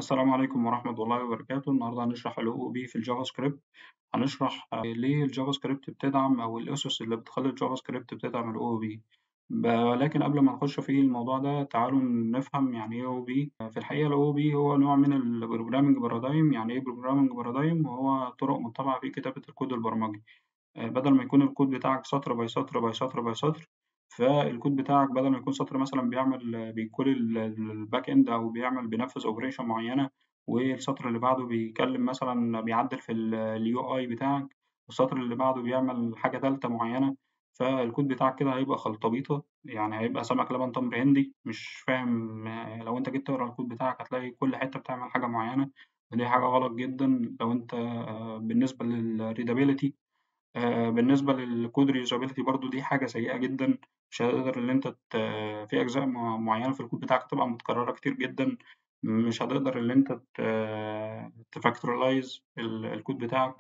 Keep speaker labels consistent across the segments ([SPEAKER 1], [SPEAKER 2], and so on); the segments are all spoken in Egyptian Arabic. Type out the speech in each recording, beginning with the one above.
[SPEAKER 1] السلام عليكم ورحمة الله وبركاته النهاردة هنشرح ال OOP في الجافا سكريبت هنشرح آه، ليه الجافا سكريبت بتدعم أو الأسس اللي بتخلي الجافا سكريبت بتدعم ال OOP ب- لكن قبل ما نخش في الموضوع ده تعالوا نفهم يعني إيه OOP في الحقيقة ال OOP هو نوع من البروجرامينج بارادايم يعني إيه بروجرامينج بارادايم وهو طرق متبعة في كتابة الكود البرمجي آه، بدل ما يكون الكود بتاعك سطر باي سطر باي سطر باي سطر فالكود بتاعك بدل ما يكون سطر مثلا بيعمل بيكول الباك اند او بيعمل بينفذ اوبريشن معينه والسطر اللي بعده بيكلم مثلا بيعدل في اليو اي بتاعك والسطر اللي بعده بيعمل حاجه ثالثه معينه فالكود بتاعك كده هيبقى خلطبيطه يعني هيبقى سمك لبن تمر هندي مش فاهم آه، لو انت جيت تقرا الكود بتاعك هتلاقي كل حته بتعمل حاجه معينه ودي حاجه غلط جدا لو انت آه، بالنسبه للريدابيلتي آه، بالنسبة للكود ريوزابيلتي برضو دي حاجة سيئة جدا مش هتقدر إن أنت ت... في أجزاء مع- معينة في الكود بتاعك تبقى متكررة كتير جدا مش هتقدر إن أنت ت... تفاكتورالايز الكود بتاعك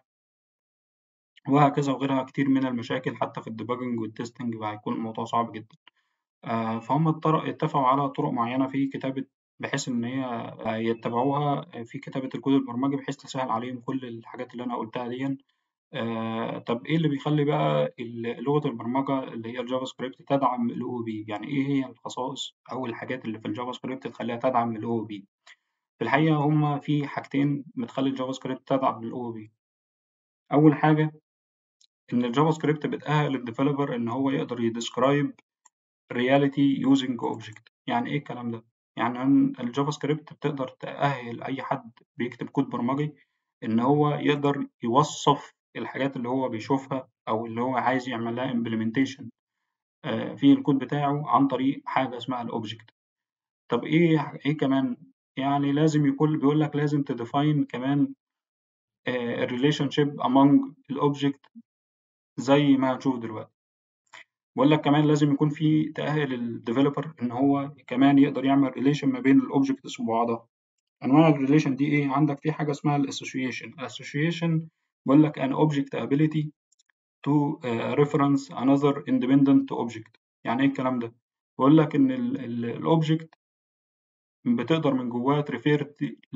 [SPEAKER 1] وهكذا وغيرها كتير من المشاكل حتى في الديباجنج والتستنج هيكون الموضوع صعب جدا آه، فهم اضطر- اتفقوا على طرق معينة في كتابة بحيث إن هي آه، يتبعوها في كتابة الكود البرمجي بحيث تسهل عليهم كل الحاجات اللي أنا قلتها دي آه، طب إيه اللي بيخلي بقى ال- لغة البرمجة اللي هي الجافا سكريبت تدعم ال OOP؟ يعني إيه هي الخصائص أو الحاجات اللي في الجافا سكريبت تخليها تدعم ال OOP؟ في الحقيقة هما في حاجتين بتخلي الجافا سكريبت تدعم ال OOP. أول حاجة إن الجافا سكريبت بتأهل الديفلوبر إن هو يقدر يديسكرايب reality using object. يعني إيه الكلام ده؟ يعني إن الجافا سكريبت بتقدر تأهل أي حد بيكتب كود برمجي إن هو يقدر يوصف الحاجات اللي هو بيشوفها أو اللي هو عايز يعمل لها implementation آه، في الكود بتاعه عن طريق حاجة اسمها الأوبجكت. طب إيه إيه كمان؟ يعني لازم يكون بيقول لك لازم تديفاين كمان الريليشن شيب among الأوبجكت زي ما هنشوف دلوقتي. بيقول لك كمان لازم يكون في تأهل الديفلوبر إن هو كمان يقدر يعمل ريليشن ما بين الأوبجكتس وبعضها. أنواع الريليشن دي إيه؟ عندك في حاجة اسمها الأسوشيشن. الأسوشيشن بيقول لك an object ability to uh, reference another independent object. يعني إيه الكلام ده؟ بيقول لك إن الأوبجكت بتقدر من جواه تريفير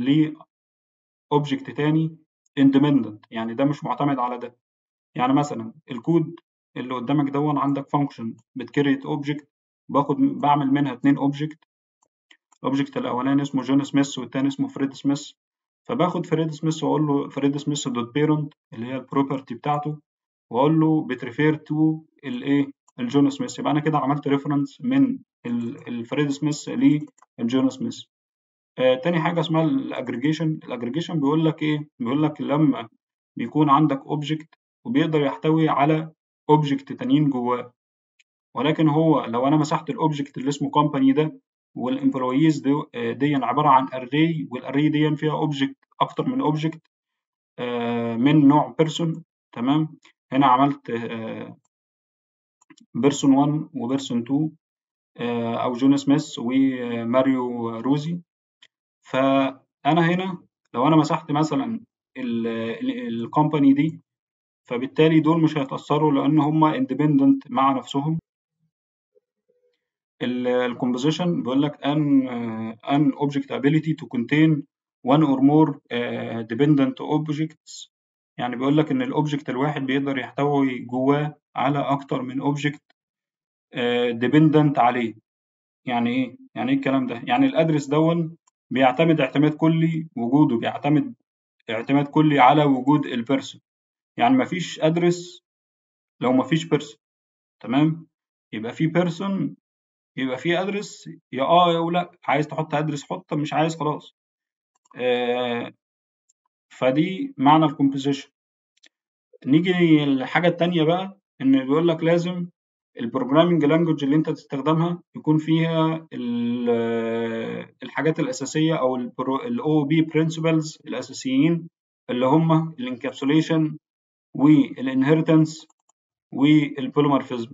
[SPEAKER 1] لأوبجكت تاني independent يعني ده مش معتمد على ده. يعني مثلا الكود اللي قدامك دون عندك فانكشن بتكريت اوبجكت باخد بعمل منها اتنين اوبجكت الاوبجكت الاولاني اسمه جون سميث والتاني اسمه فريد سميث فباخد فريد سميث واقول له فريد سميث دوت بيرنت اللي هي البروبرتي بتاعته واقول له بتريفير تو الايه الجون سميث يبقى انا كده عملت ريفرنس من ال- الفريد سميث للجون سميث آه تاني حاجه اسمها الاجريجيشن الاجريجيشن بيقول لك ايه بيقول لك لما بيكون عندك اوبجكت وبيقدر يحتوي على اوبجكت تانيين جواه ولكن هو لو انا مسحت الاوبجكت اللي اسمه كومباني ده والامبلويز دي, دي عباره عن اري والاري دي فيها اوبجكت اكتر من اوبجكت من نوع بيرسون تمام هنا عملت بيرسون 1 وبيرسون 2 آه، او جون سميث وماريو روزي فانا هنا لو انا مسحت مثلا الكومباني دي فبالتالي دول مش هيتأثروا لأن هما independent مع نفسهم الكومبوزيشن بيقول لك an uh, an object ability to contain one or more uh, dependent objects يعني بيقول لك إن الأوبجكت الواحد بيقدر يحتوي جواه على أكتر من أوبجكت dependent عليه يعني إيه؟ يعني إيه الكلام ده؟ يعني الأدرس دون بيعتمد اعتماد كلي وجوده بيعتمد اعتماد كلي على وجود البيرسون يعني مفيش أدرس لو مفيش بيرسون تمام يبقى في بيرسون يبقى في ادرس يا اه يا لا عايز تحط ادرس حط مش عايز خلاص آه فدي معنى الكومبوزيشن نيجي للحاجة التانية بقى ان بيقول لك لازم البروجرامينج لانجوج اللي انت تستخدمها يكون فيها ال- الحاجات الاساسية او الاو بي برنسبلز الاساسيين اللي هم الانكابسوليشن والانهيرتنس والبوليمورفيزم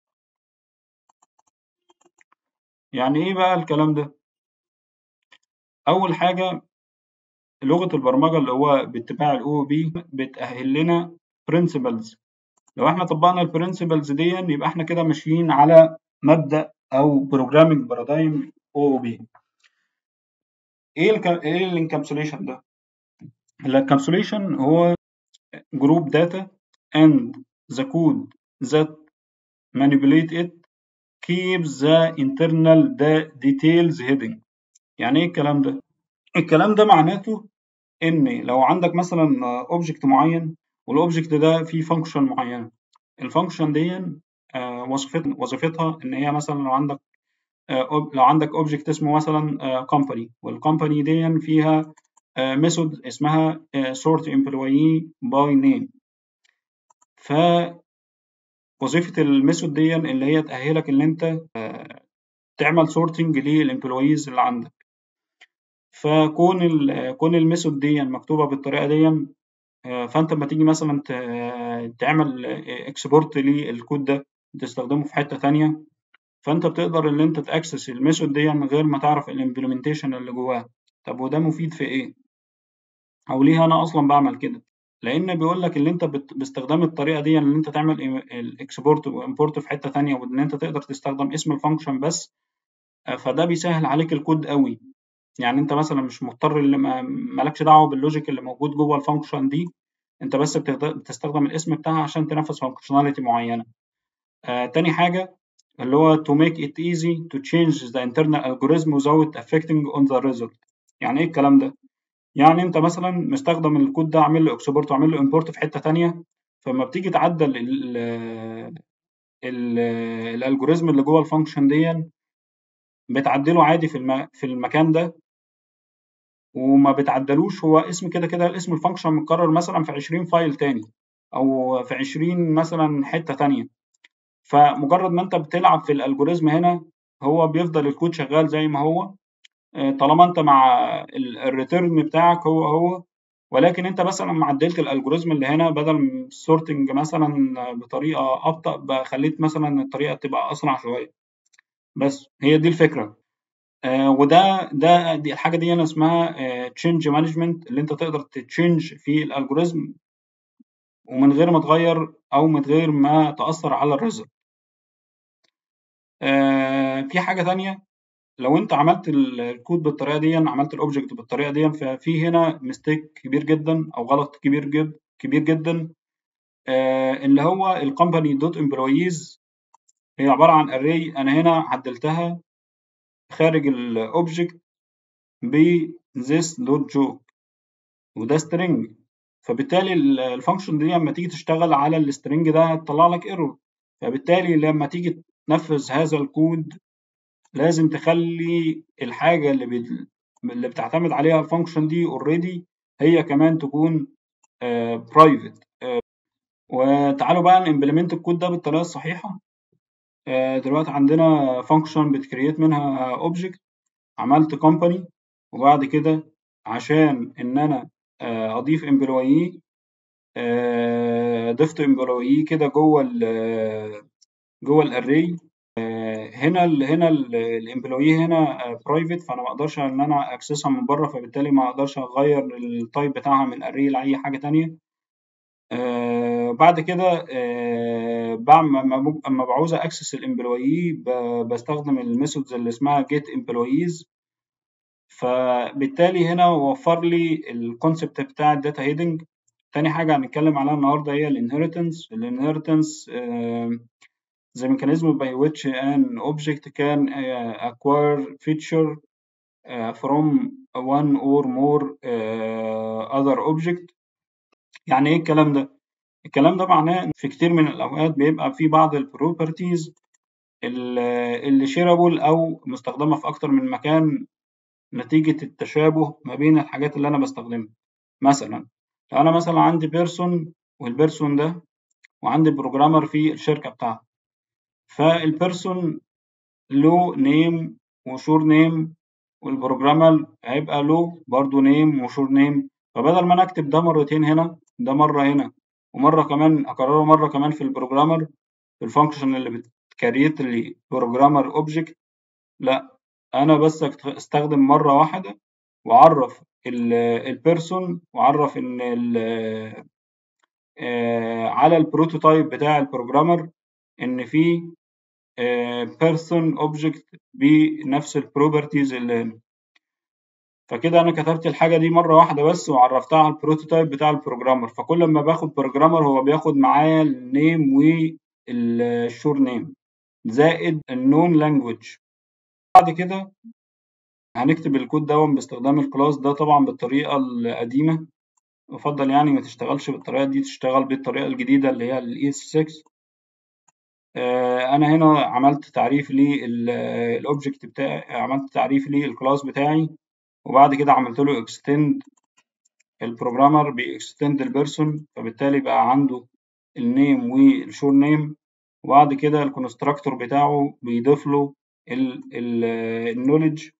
[SPEAKER 1] يعني ايه بقى الكلام ده اول حاجه لغه البرمجه اللي هو باتباع الاو بي بتاهل لنا برنسبلز لو احنا طبقنا البرنسبلز دي يبقى احنا كده ماشيين على مبدا او بروجرامينج بارادايم او بي ايه ال ايه الانكابسوليشن ده الانكابسوليشن هو group data and the code that manipulate it keeps the internal details hidden يعني ايه الكلام ده الكلام ده معناته ان لو عندك مثلا اوبجكت معين والاوبجكت ده فيه فانكشن معينه الفانكشن دي وظيفتها وظيفتها ان هي مثلا لو عندك لو عندك اوبجكت اسمه مثلا كومباني والكومباني دي فيها ميثود اسمها sort employee by name ف وظيفة الميثود دي اللي هي تأهلك إن أنت تعمل سورتنج للإمبلويز اللي عندك فكون ال كون الميثود دي مكتوبة بالطريقة دي فأنت لما تيجي مثلا تعمل اكسبورت للكود ده تستخدمه في حتة تانية فأنت بتقدر إن أنت تأكسس الميثود دي من غير ما تعرف الإمبلمنتيشن اللي جواها طب وده مفيد في إيه؟ أو ليه أنا أصلا بعمل كده؟ لان بيقول لك اللي انت باستخدام الطريقه دي ان انت تعمل الاكسبورت وامبورت في حته ثانيه وان انت تقدر تستخدم اسم الفانكشن بس فده بيسهل عليك الكود قوي يعني انت مثلا مش مضطر اللي مالكش دعوه باللوجيك اللي موجود جوه الفانكشن دي انت بس بتستخدم الاسم بتاعها عشان تنفذ فانكشناليتي معينه آه تاني حاجه اللي هو to make it easy to change the internal algorithm without affecting on the result يعني ايه الكلام ده يعني انت مثلا مستخدم الكود ده عامل له اكسبورت وعامل له امبورت في حته ثانيه فلما بتيجي تعدل ال ال الالجوريزم اللي جوه الفانكشن دي بتعدله عادي في الم... في المكان ده وما بتعدلوش هو اسم كده كده الاسم الفانكشن متكرر مثلا في 20 فايل تاني او في 20 مثلا حته تانية فمجرد ما انت بتلعب في الالجوريزم هنا هو بيفضل الكود شغال زي ما هو طالما انت مع الريتيرن بتاعك هو هو ولكن انت مثلا معدلت الالجوريزم اللي هنا بدل السورتنج مثلا بطريقه ابطا خليت مثلا الطريقه تبقى اسرع شويه بس هي دي الفكره آه وده ده دي الحاجه دي انا اسمها تشينج آه مانجمنت اللي انت تقدر تتشينج في الالجوريزم ومن غير ما تغير او من غير ما تاثر على الريزلت آه في حاجه تانية لو انت عملت الكود بالطريقه دي عملت الاوبجكت بالطريقه دي ففي هنا ميستيك كبير جدا او غلط كبير جدا كبير جدا آه اللي هو الكومباني دوت امبلويز هي عباره عن اري انا هنا عدلتها خارج الاوبجكت ب this دوت جوك وده string فبالتالي الفانكشن دي لما تيجي تشتغل على السترنج ده هتطلع لك ايرور فبالتالي لما تيجي تنفذ هذا الكود لازم تخلي الحاجة اللي بي... اللي بتعتمد عليها الفانكشن دي اوريدي هي كمان تكون برايفت uh, uh, وتعالوا بقى نمبلمنت الكود ده بالطريقة الصحيحة uh, دلوقتي عندنا فانكشن بتكريت منها اوبجكت عملت كومباني وبعد كده عشان ان انا اضيف امبلويي ضفت امبلويي كده جوه ال جوه الاري هنا ال هنا الامبلوي هنا برايفت فانا ما اقدرش ان انا اكسسها من بره فبالتالي ما اقدرش اغير التايب بتاعها من اري لاي حاجه تانية آه بعد كده آه اما بعوز اكسس الامبلوي بستخدم الميثودز اللي اسمها جيت امبلويز فبالتالي هنا وفر لي الكونسبت بتاع الداتا هيدنج تاني حاجه هنتكلم عليها النهارده هي الانهيرتنس الانهيرتنس آه the mechanism by which an object can uh, acquire feature uh, from one or more uh, other object يعني ايه الكلام ده الكلام ده معناه ان في كتير من الاوقات بيبقى في بعض البروبرتيز اللي شيرابل او مستخدمه في اكتر من مكان نتيجه التشابه ما بين الحاجات اللي انا بستخدمها مثلا لو انا مثلا عندي بيرسون والبيرسون ده وعندي بروجرامر في الشركه بتاعتي فالبيرسون له نيم وشور نيم والبروجرامر هيبقى له برضو نيم وشور نيم فبدل ما انا اكتب ده مرتين هنا ده مره هنا ومره كمان اكرره مره كمان في البروجرامر في الفانكشن اللي بتكريت لي بروجرامر اوبجكت لا انا بس استخدم مره واحده واعرف البيرسون واعرف ان على البروتوتايب بتاع البروجرامر ان في بيرسون اوبجكت بنفس البروبرتيز اللي هنا فكده أنا كتبت الحاجة دي مرة واحدة بس وعرفتها على البروتوتايب بتاع البروجرامر فكل ما باخد بروجرامر هو بياخد معايا النيم والشور نيم زائد النون لانجوج بعد كده هنكتب الكود ده باستخدام الكلاس ده طبعا بالطريقة القديمة يفضل يعني ما تشتغلش بالطريقة دي تشتغل بالطريقة الجديدة اللي هي ال ES6 أنا هنا عملت تعريف للأوبجكت بتاعي عملت تعريف للكلاس بتاعي وبعد كده عملت له extend البروجرامر بيكستند البيرسون فبالتالي بقى عنده النيم والشور نيم وبعد كده الكونستراكتور بتاعه بيضيف له النولج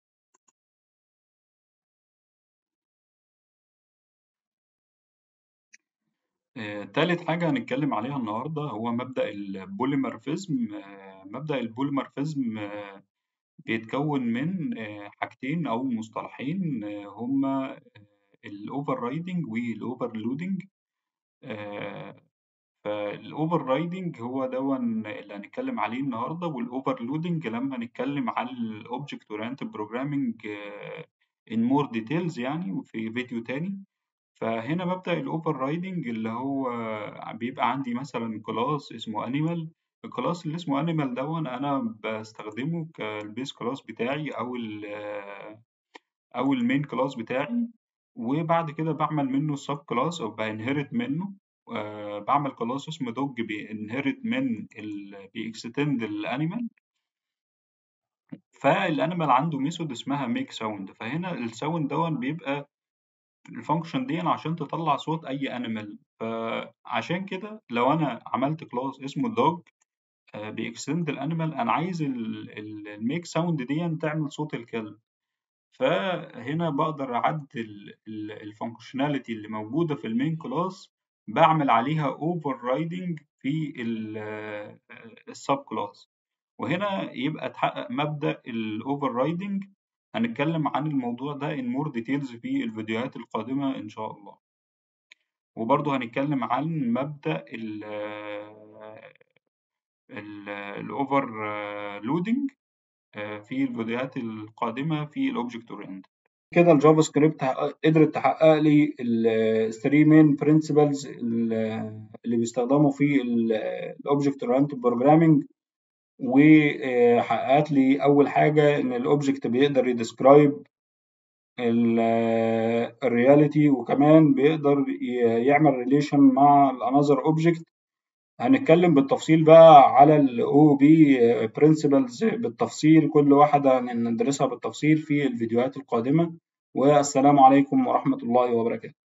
[SPEAKER 1] آه، تالت حاجة هنتكلم عليها النهاردة هو مبدأ البوليمورفيزم آه، مبدأ البوليمورفيزم آه، بيتكون من حاجتين أو مصطلحين هما الأوفر رايدنج والأوفرلودنج فالأوفر رايدنج هو دون اللي هنتكلم عليه النهارده والأوفرلودنج لما هنتكلم على الأوبجكت أورينتد بروجرامينج in more details يعني وفي فيديو تاني فهنا مبدأ الأوفر رايدنج اللي هو بيبقى عندي مثلا كلاس اسمه أنيمال الكلاس اللي اسمه أنيمال دون أنا بستخدمه كالبيس كلاس بتاعي أو ال أو المين كلاس بتاعي وبعد كده بعمل منه سب كلاس أو بانهرت منه آه بعمل كلاس اسمه دوج بينهرت من ال بيكستند الانيمال فالانيمال عنده ميثود اسمها ميك ساوند فهنا الساوند دون بيبقى الفانكشن دي عشان تطلع صوت اي انيمال فعشان كده لو انا عملت كلاس اسمه دوج آه بيكستند الانيمال انا عايز الميك ساوند دي تعمل صوت الكلب فهنا بقدر اعدل الفانكشناليتي اللي موجوده في المين كلاس بعمل عليها اوفر رايدنج في السب كلاس وهنا يبقى اتحقق مبدأ الاوفر رايدنج هنتكلم عن الموضوع ده in more details في الفيديوهات القادمة إن شاء الله وبرضه هنتكلم عن مبدأ ال الاوفر لودنج في الفيديوهات القادمة في الاوبجكت اورينت كده الجافا سكريبت قدرت تحقق لي الثري مين برنسبلز اللي بيستخدموا في الاوبجكت اورينتد بروجرامنج وحققت لي اول حاجه ان الاوبجكت بيقدر يديسكرايب الرياليتي وكمان بيقدر يعمل ريليشن مع الانذر اوبجكت هنتكلم بالتفصيل بقى على الاو بي برنسبلز بالتفصيل كل واحده ندرسها بالتفصيل في الفيديوهات القادمه والسلام عليكم ورحمه الله وبركاته